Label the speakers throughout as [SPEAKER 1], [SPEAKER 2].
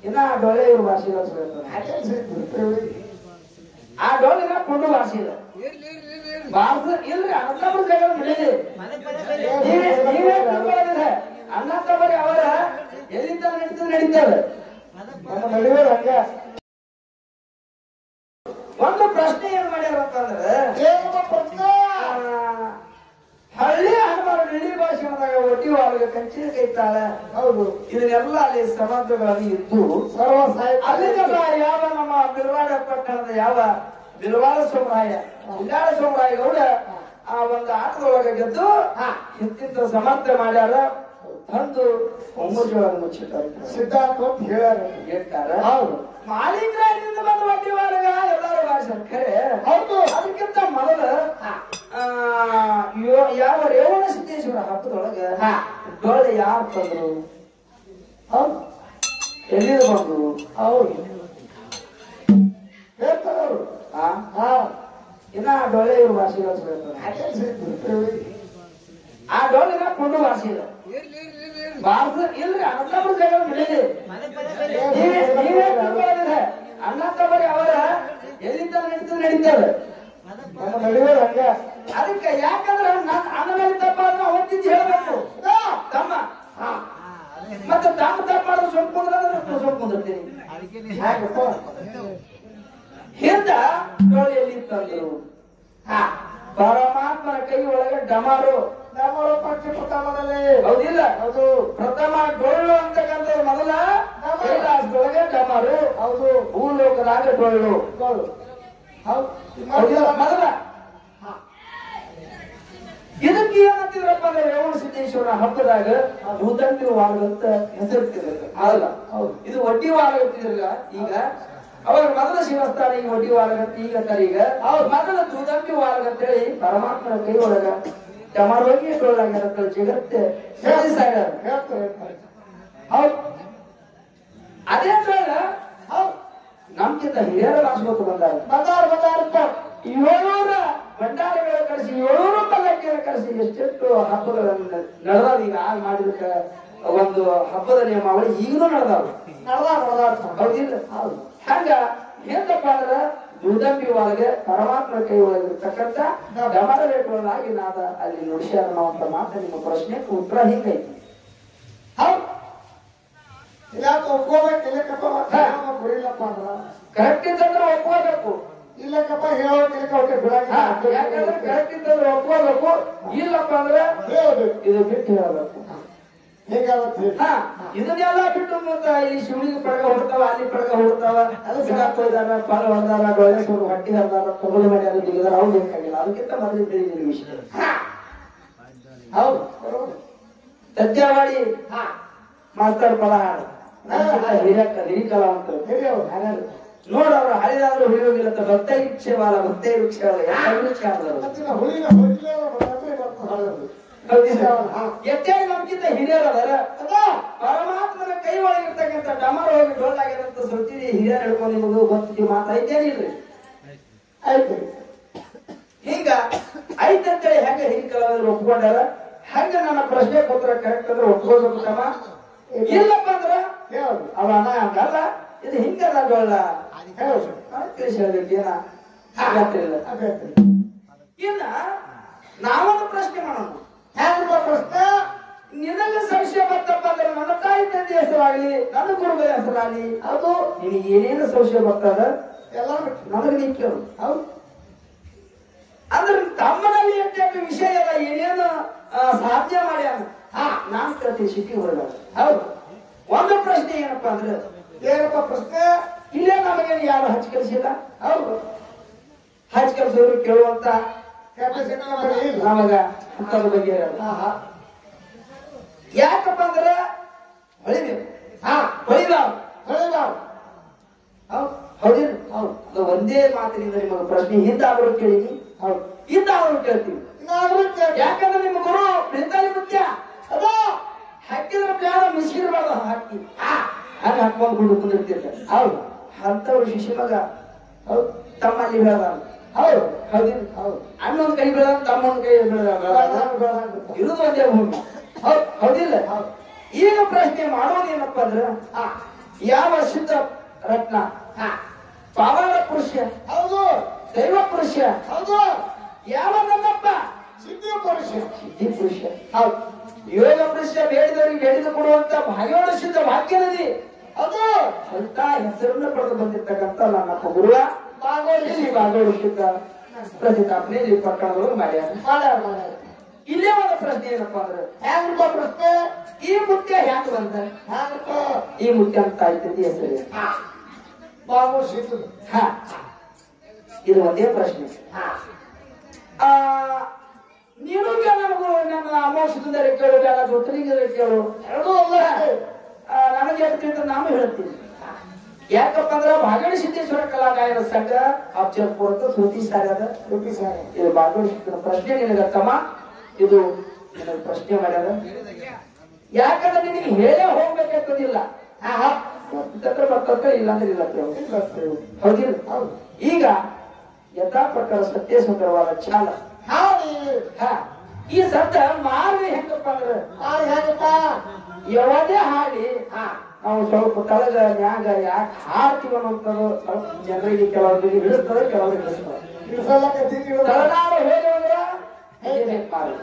[SPEAKER 1] ಇನ್ನ ಆ ಡೊಳ್ಳೆ ಇವ್ರ ಭಾಷೆ ಆ ಡೊಳ್ಳಿನ ಕೊಂಡು ಭಾಷೆ ಇದೆ ಭಾರತ ಇಲ್ರಿ ಅಣ್ಣತಮ್ಮರ ಕೈ ಬಿಡಿದೆ ನೀವೇ ನೀವೇ ತಿಳ್ಕೊಳ್ಳೋದಿಲ್ಲ ಅಣ್ಣ ತಮ್ಮರಿ ಅವರ ಎಲ್ಲಿಂದ ನಡೀತದೆ ನಡೀತೇವೆ ನಮ್ಮ ನಡುವೆ ಹಂಗ ಒಂದು ಪ್ರಶ್ನೆ ಏನ್ ಮಾಡ್ಯಾರ ಅಂತಂದ್ರೆ ಆ, ಹಳ್ಳಿ ಹನುಮಾನ ಇಡೀ ಭಾಷಣದಾಗ ಒಟ್ಟಿ ಒಳಗೆ ಕಂಚಿನ ಕೈತಾಳ ಹೌದು ಇದನ್ನೆಲ್ಲ ಅಲ್ಲಿ ಸಮಂತಗಳಲ್ಲಿ ಇದ್ದು ಸರ್ವ ಅಲ್ಲಿಂದ ಯಾವ ನಮ್ಮ ಬಿಲ್ವಾಡ ಪಟ್ಟಣದ ಯಾವ ಬಿಲ್ವಾಡ ಸೋಮರಾಯ ಬಿಲ್ವಾಡ ಸೋಮರಾಯ ಗೌಡ ಆ ಒಂದು ಆಟದೊಳಗೆ ಗೆದ್ದು ಇಂತಿಂತ ಸಮರ್ಥ ಮಾಡ್ಯಾರ ತಂದು ಒಮ್ಮಜೊಳಗೆ ಮುಚ್ಚಿಟ್ಟಾರ
[SPEAKER 2] ಸಿದ್ಧಾಂತ ಅಂತ ಹೇಳ್ಯಾರ
[SPEAKER 1] ಹೇಳ್ತಾರ
[SPEAKER 2] ಹೌದು
[SPEAKER 1] ಮಾಲಿಂಗ್ರಾಯದಿಂದ ಬಂದ ಒಟ್ಟಿ ಒಳಗ ಎಲ್ಲರೂ ಭಾಷೆ ಖರೆ
[SPEAKER 2] ಹೌದು
[SPEAKER 1] ಅದಕ್ಕಿಂತ ಮೊದಲು ಆ, ಯೋ- ಯಾವ ರೇವಣ ಸಿದ್ದೇಶ್ವರ ಹಬ್ಬದೊಳಗ ಡೊಳ್ಳೆ ಯಾರು ತಂದ್ರು
[SPEAKER 2] ಹೌದು
[SPEAKER 1] ಎಲ್ಲಿಂದ ಬಂದ್ರು
[SPEAKER 2] ಹೌದು ಹೇಳ್ತಾರ ಅವರು
[SPEAKER 1] ಆ
[SPEAKER 2] ಹಾ
[SPEAKER 1] ಇನ್ನ ಆ ಡೊಳ್ಳೆ ಇವ್ರ ಭಾಷೆ ಆ ಡೊಳ್ಳಿನ ಕೊಂಡು ಭಾಷೆ ಇದೆ ಭಾರತ ಇಲ್ರಿ ಅಣ್ಣತಮ್ಮರ ಕೈ ಬಿಡಿದೆ ನೀವೇ ನೀವೇ ತಿಳ್ಕೊಳ್ಳೋದಿಲ್ಲ ಅಣ್ಣ ತಮ್ಮರಿ ಅವರ ಎಲ್ಲಿಂದ ನಡೀತದೆ ನಡೀತೇವೆ
[SPEAKER 2] ನಮ್ಮ ನಡುವೆ ಹಂಗ
[SPEAKER 1] ಅದಕ್ಕೆ ಯಾಕಂದ್ರೆ ನನ್ನ ಅಣ್ಣ ಮೇಲೆ ತಪ್ಪ ಅಂದ್ರೆ ಅವತ್ತಿಂದ ಹೇಳ್ಬೇಕು ತಮ್ಮ ಹಾ ಮತ್ತೆ ತಮ್ಮ ತಪ್ಪ ಮಾಡಿದ್ರೆ ಸ್ವಲ್ಪ ಕುಂದ್ರೆ ಸ್ವಲ್ಪ ಕುಂದಿರ್ತೀನಿ
[SPEAKER 2] ಹಾಗಪ್ಪ
[SPEAKER 1] ಹಿಂದ ಡೋಳಿಯಲ್ಲಿ ತಂದರು ಹಾ ಪರಮಾತ್ಮನ ಕೈ ಒಳಗೆ ಡಮಾರು
[SPEAKER 2] ನಮ್ಮ ಪಕ್ಷ ಪ್ರಥಮದಲ್ಲಿ
[SPEAKER 1] ಹೌದಿಲ್ಲ
[SPEAKER 2] ಹೌದು
[SPEAKER 1] ಪ್ರಥಮ ಡೊಳ್ಳು ಅಂತಕ್ಕಂಥ ಮೊದಲ ಕೈಲಾಸದೊಳಗೆ ಡಮಾರು
[SPEAKER 2] ಹೌದು
[SPEAKER 1] ಭೂಲೋಕದಾಗ ಡೊಳ್ಳು
[SPEAKER 2] ಹೌದು ಹೌದು
[SPEAKER 1] ಹೌದಿಲ್ಲ ಮೊದಲ ಇದಕ್ಕೆ ಏನಂತಿದ್ರಪ್ಪ ಅಂದ್ರೆ ರೇವಣ ಸಿದ್ದೇಶ್ವರ ಹಬ್ಬದಾಗ ಭೂತಂತಿ ವಾರದಂತ ಹೆಸರಿಟ್ಟಿದ್ರು ಅಲ್ಲ
[SPEAKER 2] ಹೌದು.
[SPEAKER 1] ಇದು ವಡ್ಡಿ ವಾರಗತ್ತಿದ್ರಲ್ಲ ಈಗ ಅವಾಗ ಮೊದಲ ಶಿವಸ್ಥಾನ ಈಗ ವಡ್ಡಿ ವಾರಗತ್ತಿ ಈಗ ಅಂತಾರೆ ಈಗ ಅವ್ರ ಮೊದಲ ದುದಂಬಿ ವಾರಗತ್ತೇಳಿ ಪರಮಾತ್ಮನ ಕೈ ಒಳಗ ಟಮಾರೋಗಿ ಡೊಳ್ಳಾಗ್ಯಾರ ಜಗತ್ತೆ ಸಾಯ್ಯಾರ
[SPEAKER 2] ಹೇಳ್ತಾರೆ ಹೇಳ್ತಾರೆ
[SPEAKER 1] ಹೌದು ಅದೇ ಬೇಡ ಹೌದು ನಮ್ಗಿಂತ ಹಿರಿಯರ ರಾಷ್ಟ್ರಪತಿ ಬಂದಾರ
[SPEAKER 2] ಬಂದಾರ ಬಂದಾರಪ್ಪ
[SPEAKER 1] ಏಳೂರ ಭಂಡಾರಗಳ ಕಳಿಸಿ ಏಳೂರು ಪಲ್ಲಕ್ಕಿಯ ಕಳಿಸಿ ಎಷ್ಟೆಷ್ಟು ಹಬ್ಬಗಳನ್ನು ನಡೆದಾವ ಈಗ ಆಗ ಮಾಡಿದಕ್ಕ ಒಂದು ಹಬ್ಬದ ನಿಯಮಾವಳಿ ಈಗಲೂ ನಡೆದಾವ
[SPEAKER 2] ನಡ್ದಾರ ನಡ್ದಾರ
[SPEAKER 1] ಹೌದಿಲ್ಲ ಹೌದು ಹಂಗ ಏನಪ್ಪ ಅಂದ್ರ ದುರ್ದಂಬಿ ಒಳಗೆ ಪರಮಾತ್ಮ ಕೈ ಒಳಗಿರ್ತಕ್ಕಂಥ ಡಮರ ರೇಟ್ಗಳಾಗಿ ನಾದ ಅಲ್ಲಿ ನುಡಿಸ್ಯಾರ ಅನ್ನುವಂತ ಮಾತು ನಿಮ್ಮ ಪ್ರಶ್ನೆಗೆ ಉತ್ತರ ಹಿಂಗೈತಿ ಹೌದು
[SPEAKER 2] ಇಲ್ಲಾಕ ಒಪ್ಕೋಬೇಕು ಇಲ್ಲಕ್ಕಪ್ಪ ಮತ್ತೆ ನಾವು ಕುಡಿಲಪ್ಪ ಅಂದ್ರ
[SPEAKER 1] ಕರೆಕ್ಟ್ ಇತ್ತಂದ್ರೆ ಒಪ್ಕೋಬೇಕು
[SPEAKER 2] ಇಲ್ಲಕ್ಕಪ್ಪ ಹೇಳೋ ತಿಳ್ಕ ಅವ್ಕೆ
[SPEAKER 1] ಹಾ, ಯಾಕಂದ್ರೆ ಕರೆಕ್ಟ್ ಇತ್ತಂದ್ರೆ ಒಪ್ಕೋಬೇಕು ಇಲ್ಲಪ್ಪ ಅಂದ್ರೆ
[SPEAKER 2] ಹೇಳ್ಬೇಕು
[SPEAKER 1] ಇದು ಬಿಟ್ಟು ಹೇಳಬೇಕು
[SPEAKER 2] ಹೇಗಾಗುತ್ತೆ
[SPEAKER 1] ಹಾ ಇದನ್ನೆಲ್ಲ ಬಿಟ್ಟು ಮುಂದ ಇಲ್ಲಿ ಶಿವನಿಗೆ ಪಡಗ ಹೊಡ್ತಾವ ಅಲ್ಲಿ ಪಡಗ ಹೊಡ್ತಾವ ಅದು ಸಿಗಾಕ್ ಹೋಯ್ದಾರ ಪಾಲ ಹೊಡೆದಾರ ಡೊಳ್ಳೆ ಸುರು ಹಟ್ಟಿ ಹರಿದಾರ ತೊಗಲು ಮಾಡಿ ಅದು ಜಿಗಿದಾರ ಅವ್ರು ಬೇಕಾಗಿಲ್ಲ ಅದಕ್ಕಿಂತ ಮೊದಲು ತಿಳಿದಿಲ್ಲ ವಿಷಯ ಹಾ. ಹೌದು ಸತ್ಯವಾಡಿ ಹಾ ಮಾಸ್ತರ್ ಪದ ಹಾಡು ಹಿರಿಯಕ್ಕ ಹಿರಿಕಲ ಅಂತ
[SPEAKER 2] ಹಿರಿಯವ್ರು.
[SPEAKER 1] ನೋಡ ಅವ್ರು ಹಳಿದಾದ್ರು ಹಿಡಿಯೋಗಿಲ್ಲ ಅಂತ ಭಕ್ತ ಇಚ್ಛೆವಾಲ ಭಕ್ತ ಇಚ್ಛೆವಾಲ ಎಲ್ಲ ಇಚ್ಛೆ ಆದ್ರು
[SPEAKER 2] ಮತ್ತಿನ ಹುಳಿನ ಹೊರಗಿಲ್ಲ ಬಂದ್ರೆ ಬರ್ತಾ ಹಾಡೋದು
[SPEAKER 1] ಎಷ್ಟೇ ನಮ್ಗಿಂತ ಹಿರಿಯರ ಅದ ಪರಮಾತ್ಮನ ಕೈ ಒಳಗಿರ್ತಕ್ಕಂಥ ಡಮರ ಹೋಗಿ ಡೋಲಾಗಿರಂತ ಸುತ್ತಿರಿ ಹಿರಿಯರ್ ಹಿಡ್ಕೊಂಡು ನಿಮಗೂ ಗೊತ್ತಿದ್ದೀವಿ ಮಾತಾಯ್ತೇನಿಲ್ರಿ
[SPEAKER 2] ಆಯ್ತು
[SPEAKER 1] ಹಿಂಗ ಐತಂತೇಳಿ ಹೆಂಗ ಹಿರಿ ಕಲಾವಿದರು ಒಪ್ಕೊಂಡಾರ ಹಂಗ ನನ್ನ ಪ್ರಶ್ನೆ ಪತ್ರ ಕರೆಕ್ಟ್ ಅಂದ್ರೆ ಒಪ್ಕೋಬೇಕು ತಮ್ಮ ಇಲ್ಲಪ್ಪ ಅಂದ್ರ
[SPEAKER 2] ಹೇಳೋದು
[SPEAKER 1] ಅವ ಅಣ್ಣ ಹಂಗಲ್ಲ ಇದು ಹಿಂಗಲ್ಲ ಡೋಳ
[SPEAKER 2] ಹೇಳೋದು
[SPEAKER 1] ತಿಳಿಸಿ ಹೇಳ್ಬೇಕು ಏನ ಆಗತ್ತಿಲ್ಲ
[SPEAKER 2] ಅದೇ
[SPEAKER 1] ಇನ್ನ ನಾವೊಂದು ಪ್ರಶ್ನೆ ಮಾಡೋಣ
[SPEAKER 2] ಹ್ಯಾಂಗ ಪ್ರಶ್ನೆ
[SPEAKER 1] ನಿನಗೆ ಸಂಶಯ ಬರ್ತಪ್ಪ ಅಂದ್ರೆ ನನ್ನ ತಾಯಿ ತಂದೆ ಹೆಸರಾಗ್ಲಿ ನನ್ನ ಗುರುಗಳ ಹೆಸರಾಗ್ಲಿ ಅದು ನಿನಗೆ ಏನೇನು ಸಂಶಯ ಬರ್ತದ
[SPEAKER 2] ಎಲ್ಲ
[SPEAKER 1] ನನಗೆ ನೀ ಕೇಳು
[SPEAKER 2] ಹೌದು
[SPEAKER 1] ಅಂದ್ರೆ ತಮ್ಮನಲ್ಲಿ ಎಷ್ಟು ವಿಷಯ ಎಲ್ಲ ಏನೇನು ಆ, ಸಾಧ್ಯ ಮಾಡ್ಯಾನ ಹಾ ನಾನ್ ಕೇಳ್ತೀನಿ ಸಿಟಿ ಹೊರಗ ಹೌದು ಒಂದು ಪ್ರಶ್ನೆ ಏನಪ್ಪಾ ಅಂದ್ರೆ
[SPEAKER 2] ಏನಪ್ಪ ಪ್ರಶ್ನೆ
[SPEAKER 1] ಇಲ್ಲೇ ನಮಗೇನು ಯಾರು ಹಚ್ಚ ಕಲಿಸಿಲ್ಲ ಹೌದು ಹಚ್ಚ ಕಲಿಸೋರು ಕೇಳುವಂತ
[SPEAKER 2] ಕೆಪಾಸಿಟಿ ನಂಬರ್ ಇಲ್ಲ
[SPEAKER 1] ನಮಗ ಅಂತದ ಬಗ್ಗೆ ಇರಲ್ಲ.
[SPEAKER 2] ಹಾ ಹಾ
[SPEAKER 1] ಯಾಕಪ್ಪ ಅಂದ್ರೆ ಹೊಳಿಬೇಕು
[SPEAKER 2] ಹಾ
[SPEAKER 1] ಹೊಳಿದಾವ್
[SPEAKER 2] ಹೇಳಿದಾವ್
[SPEAKER 1] ಹೌದು ಹೌದಿಲ್ಲ ಹೌದು ಅದು ಒಂದೇ ಮಾತಿನಿಂದ ನಿಮಗೆ ಪ್ರಶ್ನೆ ಹಿಂದಾದ್ರು ಕೇಳಿನಿ ಹೌದು ಹಿಂದಾದ್ರು ಕೇಳ್ತೀವಿ
[SPEAKER 2] ಇನ್ನಾದ್ರೂ ಕೇಳಿ
[SPEAKER 1] ಯಾಕಂದ್ರೆ ನಿಮ್ಮ ಗುರು ಬೃಂದಾಲಿ ಮುತ್ಯ
[SPEAKER 2] ಅದ
[SPEAKER 1] ಹಾಕಿದ್ರೆ ಪ್ಯಾರ ಮಿಸ್ಕಿರ್ಬಾರ್ದು ಹಾಕಿ ಹಂಗ ಹಾಕೊಂಡು ಬಿಡು ಕುಂದಿರ್ತಿರ್ತಾರೆ ಹೌದು ಅಂತವ್ರು ಶಿಷ್ಯ ಮಗ ಹೌದು ತಮ್ಮಲ್ಲಿ ಬೆಳೆದ ಹೌದು ಹೌದಿಲ್ಲ ಹೌದು ಅಣ್ಣೊಂದ್ ಕೈ ಬೆಳೆದ ತಮ್ಮೊಂದ್ ಕೈ ಬೆಳೆದ ಇರುದು ಒಂದೇ ಭೂಮಿ ಹೌದು ಹೌದಿಲ್ಲ ಈಗ ಪ್ರಶ್ನೆ ಮಾಡೋದೇನಪ್ಪ ಅಂದ್ರೆ ಆ, ಯಾವ ಶುದ್ಧ ರತ್ನ
[SPEAKER 2] ಹಾ
[SPEAKER 1] ಪವಾಡ ಪುರುಷ
[SPEAKER 2] ಹೌದು
[SPEAKER 1] ದೈವ ಪುರುಷ
[SPEAKER 2] ಹೌದು
[SPEAKER 1] ಯಾವ ನನ್ನಪ್ಪ
[SPEAKER 2] ಸಿದ್ಧಿ ಪುರುಷ
[SPEAKER 1] ಸಿದ್ಧಿ ಪುರುಷ
[SPEAKER 2] ಹೌದು
[SPEAKER 1] ಯೋಗ ಪುರುಷ ಬೇಡಿದವರಿಗೆ ಬೇಡಿದು ಕೊಡುವಂತ ಭಾಗ್ಯೋಡ ಶುದ್ಧ ವಾಕ್ಯನದಿ
[SPEAKER 2] ಹೌದು
[SPEAKER 1] ಅಂತ ಹೆಸರನ್ನು ಪಡೆದು ಬಂದಿರ್ತಕ್ಕಂಥ ನನ್ನಪ್ಪ ಗುರುವ ಇಲ್ಲಿ ಭಾಗವತ ಶುದ್ಧ ಪ್ರತಿಷ್ಠಾಪನೆ ಇಲ್ಲಿ ಪಟ್ಟಣದೊಳಗೆ ಮಾಡ್ಯಾರ
[SPEAKER 2] ಮಾಡ್ಯಾರ ಮಾಡ್ಯಾರ
[SPEAKER 1] ಇಲ್ಲೇ ಒಂದು ಪ್ರಶ್ನೆ ಏನಪ್ಪಾ ಅಂದ್ರೆ
[SPEAKER 2] ಹೆಂಗಪ್ಪ ಪ್ರಶ್ನೆ
[SPEAKER 1] ಈ ಮುತ್ಯ ಹ್ಯಾಂಗ ಬಂದ
[SPEAKER 2] ಹೆಂಗಪ್ಪ
[SPEAKER 1] ಈ ಮುತ್ಯ ಅಂತ ಆಯ್ತೈತಿ ಹೆಸರು
[SPEAKER 2] ಹಾ ಬಾಬು ಸಿದ್ದು
[SPEAKER 1] ಹಾ ಇದು ಒಂದೇ ಪ್ರಶ್ನೆ
[SPEAKER 2] ಹಾ
[SPEAKER 1] ಆ ನೀನು ಕೇಳ ನಮಗೂ ನನ್ನ ಅಮೋಷದಿಂದ ಕೇಳು ಬೇಡ ಜೊತೆಲಿಂಗ ಕೇಳು
[SPEAKER 2] ಎರಡೂ ಅಲ್ಲ
[SPEAKER 1] ಆ, ನನಗೆ ಹೇಳ್ತಿದ್ರೆ ನಾನು ಹೇಳ್ತೀನಿ ಯಾಕಪ್ಪ ಅಂದ್ರೆ ಭಾಗಣ ಸಿದ್ದೇಶ್ವರ ಕಲಾ ಗಾಯನ ಸಂಘ ಅಬ್ಜರ್ಪುರ ಅಂತ ಶ್ರುತಿ ಸಾರ್ಯಾದ
[SPEAKER 2] ರುಟಿ ಸಾರಿ
[SPEAKER 1] ಇದು ಭಾಗವತ ಸಿದ್ಧನ ಪ್ರಶ್ನೆ ನಿನಗತ್ತಮ್ಮ ಇದು ನಿನಗೆ ಪ್ರಶ್ನೆ ಮಾಡ್ಯಾರ ಯಾಕಂದ್ರೆ ನಿನಗೆ ಹೇಳೇ ಹೋಗ್ಬೇಕಂತದಿಲ್ಲ
[SPEAKER 2] ಹಾ ಹಾ
[SPEAKER 1] ಬರ್ತಕ್ಕ ಬರ್ತಕ್ಕ ಇಲ್ಲ ಅಂದ್ರೆ ಇಲ್ಲ ಕೇಳು.
[SPEAKER 2] ಇಲ್ಲ ಸರಿ.
[SPEAKER 1] ಹೌದಿಲ್ಲ
[SPEAKER 2] ಹೌದು
[SPEAKER 1] ಈಗ ಯಥಾ ಪ್ರಕಾರ ಸತ್ಯಸುಂದರವಾದ ಚಾಲ
[SPEAKER 2] ಹೌದು
[SPEAKER 1] ಹಾ ಈ ಸದ್ದ ಮಾರ್ಗ ಹೆಂಗಪ್ಪ ಅಂದ್ರೆ
[SPEAKER 2] ಮಾಡಿ ಹೆಂಗಪ್ಪ
[SPEAKER 1] ಯಾವುದೇ ಹಾಡಿ
[SPEAKER 2] ಹಾ
[SPEAKER 1] ನಾವು ಸ್ವಲ್ಪ ತಳಗ ನ್ಯಾಗ ಯಾಕೆ ಹಾಡ್ತೀವಿ ಅನ್ನೋಂಥದ್ದು ಸ್ವಲ್ಪ ಜನರಿಗೆ ಕೆಲವೊಂದಿಗೆ ಹಿಡಿಸ್ತದೆ ಕೆಲವರಿಗೆ ಹಿಡಿಸ್ತದೆ
[SPEAKER 2] ಇಳಿಸಲಕ್ಕ ತಿಂಡಿ
[SPEAKER 1] ತಳನಾಡು ಹೇಗೆ ಅಂದ್ರೆ ಹೇಗೆ ಮಾರ್ಗ.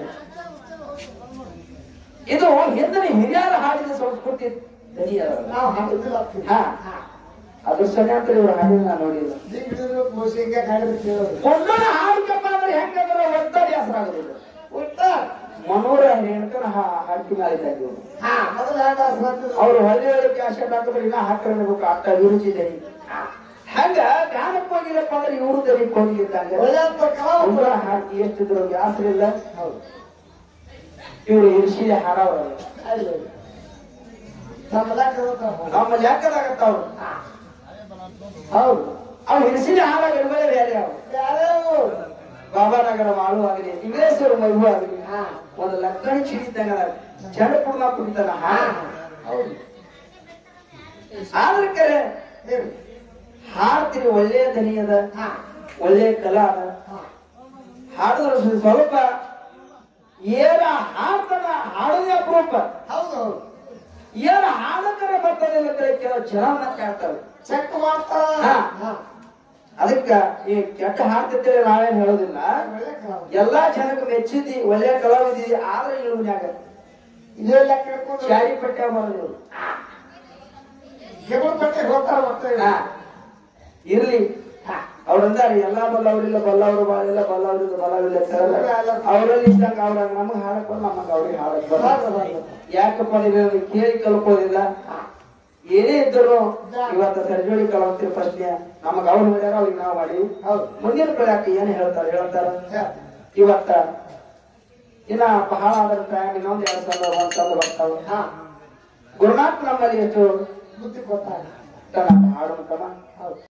[SPEAKER 1] ಇದು ಹಿಂದಿನ ಹಿರಿಯರ ಹಾಡಿದ ಸಂಸ್ಕೃತಿ ದನಿ ಅದ.
[SPEAKER 2] ನಾವು ಹಾಕಿದ್ದಿಲ್ಲ
[SPEAKER 1] ಹಾ ಅದ್ರ ಸಣ್ಣ ಇವ್ರ ಹಾಡಿನ ನಾನು ನೋಡಿಲ್ಲ
[SPEAKER 2] ದಿಂಗಿದ್ರು ಮೋಸಿ ಹಿಂಗೆ ಕಾಡಿದ್ರೆ ಕೇಳೋದು
[SPEAKER 1] ಒಂದೊಂದು ಹಾಡಿಕಪ್ಪ ಅಂದ್ರೆ ಹೆಂಗಂದ್ರೆ ಒತ್ತಡ ಹೆಸರು ಆಗೋದಿಲ್ಲ
[SPEAKER 2] ಒಟ್ಟ
[SPEAKER 1] ಮನೋರ ಹೆಣ್ಕನ ಹಾಕಿ ಮಾಡಿದ್ದಾರೆ ಇವ್ರು
[SPEAKER 2] ಹಾ ಮೊದಲು ಹಾಡ ಸ್ವಂತ
[SPEAKER 1] ಅವ್ರು ಹೊಳ್ಳಿ ಹೊಳ್ಳಿ ಕ್ಯಾಶೆಟ್ ಹಾಕಿದ್ರೆ ಇನ್ನ ಹಾಕಿರ್ಬೇಕು ಅಷ್ಟ ಅಭಿರುಚಿ ದನಿ ಹಂಗ ಗಾನಕ್ಕೆ ಹೋಗಿರಪ್ಪ ಅಂದ್ರೆ ಇವರು ದನಿ ಹೋಗಿದ್ದಂಗ
[SPEAKER 2] ಒಳ್ಳೆ ಕಲಾವ
[SPEAKER 1] ಒಂದೊಂದು ಹಾಕಿ ಎಷ್ಟಿದ್ರು ಜಾಸ್ತಿ ಇಲ್ಲ
[SPEAKER 2] ಹೌದು
[SPEAKER 1] ಇವ್ರು ಇರ್ಸಿದೆ ಹಾಡವ್ರಲ್ಲ
[SPEAKER 2] ಅಲ್ಲಿ ತಮ್ಮದಾಗ
[SPEAKER 1] ನಮ್ಮ ಲೆಕ್ಕದಾಗತ್ತವ್ರು
[SPEAKER 2] ಹೌದು
[SPEAKER 1] ಅವ್ರು ಹಿರಿಸಿದ ಹಾಡಾಗ ಇರುವೇ ಬೇರೆ ಅವ್ರು
[SPEAKER 2] ಯಾರ್ಯಾರು
[SPEAKER 1] ಬಾಬಾನಗರ ಮಾಳು ಆಗಲಿ ಇಂಗ್ಲೇಶ್ವರ ಮಗು ಆಗಲಿ
[SPEAKER 2] ಹಾ
[SPEAKER 1] ಒಂದು ಲಕ್ಕಣಿ ಚಿಡಿತಂಗ ಜಡಪುರ್ನ ಕುಡಿತಾನ ಹಾ
[SPEAKER 2] ಹೌದು
[SPEAKER 1] ಆದ್ರೆ ಕರೆ
[SPEAKER 2] ಹೇಳಿ
[SPEAKER 1] ಹಾಡ್ತೀರಿ ಒಳ್ಳೆಯ ದನಿ ಅದ
[SPEAKER 2] ಹಾ
[SPEAKER 1] ಒಳ್ಳೆಯ ಕಲಾ ಅದ
[SPEAKER 2] ಹಾ
[SPEAKER 1] ಹಾಡಿದ್ರೆ ಸ್ವಲ್ಪ- ಸ್ವಲ್ಪ ಏನ ಹಾಡ್ತಾನ ಹಾಡೋದೇ ಅಪರೂಪ
[SPEAKER 2] ಹೌದು ಹೌದು
[SPEAKER 1] ಏನ ಹಾಡಕರೆ ಬರ್ತದಿಲ್ಲ ಕರೆ ಕೆಲವು ಜನ ಕೇಳ್ತಾರೆ
[SPEAKER 2] ಚೆಕ್ ಮಾಡ್ತಾರ
[SPEAKER 1] ಹಾ.
[SPEAKER 2] ಹಾ
[SPEAKER 1] ಅದಕ್ಕ ಈ ಕೆಟ್ಟ ಹಾಡ್ತಿರ್ತೇವೆ ನಾವೇನ್ ಹೇಳೋದಿಲ್ಲ
[SPEAKER 2] ಒಳ್ಳೆ ಕಲಾವ
[SPEAKER 1] ಎಲ್ಲಾ ಜನಕ್ಕೆ ಮೆಚ್ಚಿದಿ ಒಳ್ಳೆಯ ಕಲಾವಿದಿ ಆದ್ರೆ ಇಳುವನ್ಯಾಗ
[SPEAKER 2] ಇದೇ ಲೆಕ್ಕ ಹಿಡ್ಕೊಂಡು
[SPEAKER 1] ಶಾರಿ ಪಟ್ಟ ಬರೋದು
[SPEAKER 2] ಕೆಬಲ್ ಪಟ್ಟೆ ಹೋಗ್ತಾರ ಮತ್ತೆ
[SPEAKER 1] ಹಾ ಇರ್ಲಿ ಅವ್ರಂದಾರ ಎಲ್ಲಾ ಬಲ್ಲವ್ರಿಲ್ಲ ಬಲ್ಲವ್ರು ಬಾಳಿಲ್ಲ ಬಲ್ಲವ್ರಿಲ್ಲ ಬಲ್ಲವಿಲ್ಲ ಅವರಲ್ಲಿ ಇದ್ದಂಗ ಅವ್ರಂಗ ನಮಗ್ ಹಾಡಕ್ ಬಂದ್ ನಮಗ್ ಅವ್ರಿಗೆ ಹಾಡಕ್ ಬರಲ್ಲ ಯಾಕಪ್ಪ ನೀವು ಕೇಳಿ ಕಲ್ಕೋದಿಲ್ಲ ಏನೇ ಇದ್ದರು ಇವತ್ತ ಸರ್ಜೋಡಿ ಕಲಾವಂತಿರ ಪ್ರಶ್ನೆ ನಮಗ ಅವ್ರು ಮಾಡ್ಯಾರ ಅವ್ರಿಗೆ ನಾವು ಮಾಡಿ
[SPEAKER 2] ಹೌದು
[SPEAKER 1] ಮುಂದಿನ ಪ್ರಯಾಕ ಏನ್ ಹೇಳ್ತಾರ ಹೇಳ್ತಾರ ಇವತ್ತ ಇನ್ನ ಬಹಳ ಆದ್ರ ಟೈಮ್ ಇನ್ನೊಂದ್ ಎರಡ್ ಸಾವಿರ ಒಂದ್ ಸಾವಿರ ಬರ್ತಾವ
[SPEAKER 2] ಹಾ
[SPEAKER 1] ಗುರುನಾಥ್ ನಮ್ಮಲ್ಲಿ ಎಷ್ಟು
[SPEAKER 2] ಬುದ್ಧಿ ಗೊತ್ತಾಗ
[SPEAKER 1] ತನ ಹಾಡು ಕಮ
[SPEAKER 2] ಹೌದು